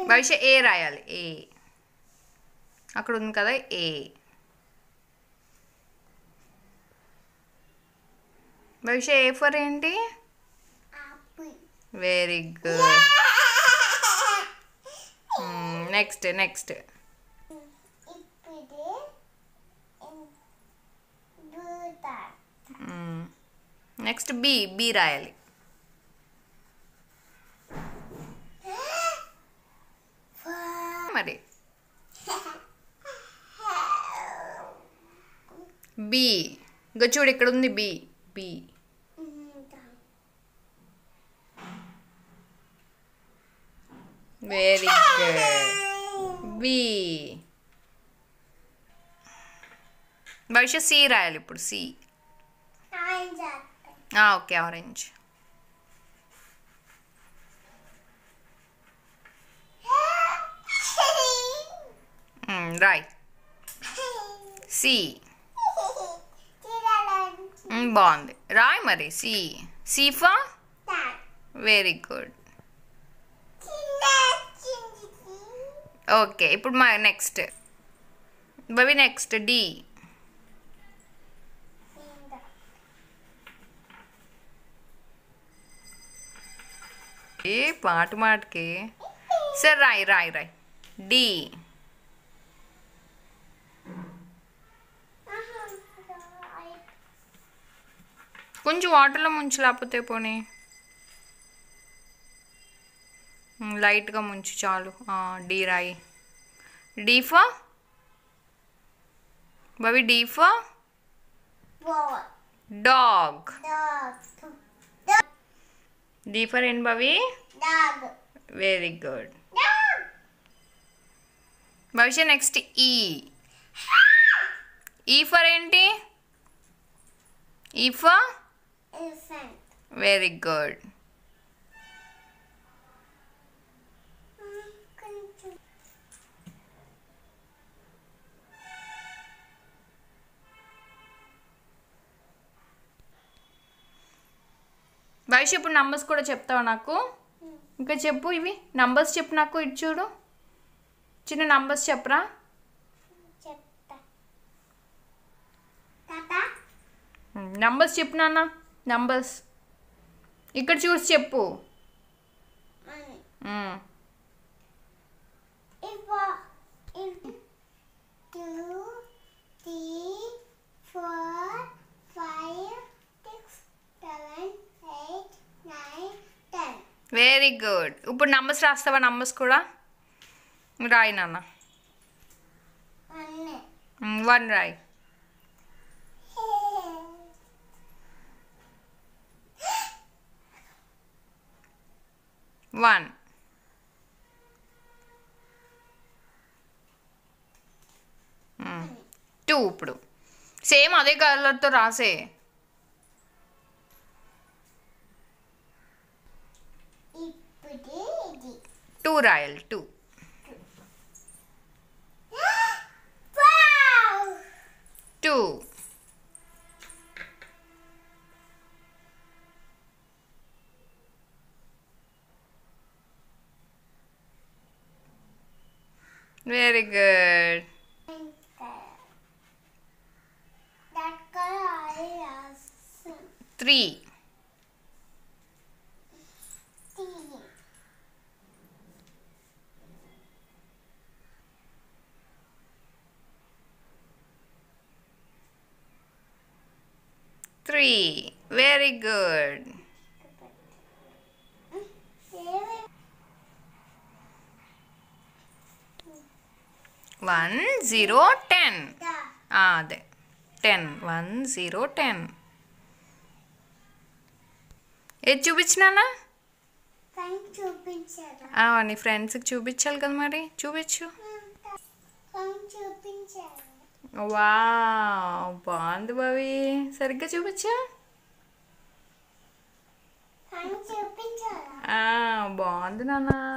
భవిష్య ఏ రాయాలి ఏ అక్కడ ఉంది కదా ఏ భవిష్య ఏ ఫర్ ఏంటి Apple. Very good next next ఇప్పుడు బూత నెక్స్ట్ బి బి రాయాలి మరి బి ఇంకా చూడు ఇక్కడ ఉంది B B very good B భవిష్యత్ సి రాయాలి ఇప్పుడు సి ఓకే ఆరెంజ్ రాయ్ సి బాగుంది రాయ్ మరి సి సీఫా వెరీ గుడ్ ఓకే ఇప్పుడు మా నెక్స్ట్ బవి నెక్స్ట్ డి ఏ పాట మాటకి సరే రాయ్ రాయ్ రాయ్ డి కొంచెం వాటర్లో ముంచు లేకపోతే పోనీ మ్, లైట్గా ముంచు చాలు ఆ, డి రాయి డీఫా బవి డీఫా డాగ్ డీ ఫర్ ఏంటి బవి very good Bhavishya next E E for ఏంటి ఈ ఫర్ వెరీ గుడ్ భవిష్య ఇప్పుడు నంబర్స్ కూడా చెప్తావా నాకు ఇంకా చెప్పు ఇవి నంబర్స్ చెప్పు నాకు ఇటు చూడు చిన్న నంబర్స్ చెప్పరా చెప్తా తాత నంబర్స్ చెప్పు నాన్న నంబర్స్ ఇక్కడ చూసి చెప్పు మని మ్. If if two, three, four, five, six, seven, eight, nine, ten. Very good ఇప్పుడు నంబర్స్ రాస్తావా నంబర్స్ కూడా రాయి నాన్న One. వన్ రాయి వన్ టూ ఇప్పుడు సేమ్ అదే కలర్తో రాసే ఇప్పుడు ఇది టూ రాయాలి two Wow! Two very good That color I awesome. Three Three. Three very good Seven. One zero ten Da. అదే టెన్ వన్ జీరో టెన్ ఏది చూపించినానా Thank చూపించారా నీ ఫ్రెండ్స్కి చూపించాలి కదా మరి చూపించు Thank చూపించారా వా బాగుంది బావి సరిగ్గా చూపించు Thank చూపించారా ఆ, బాగుంది నాన్న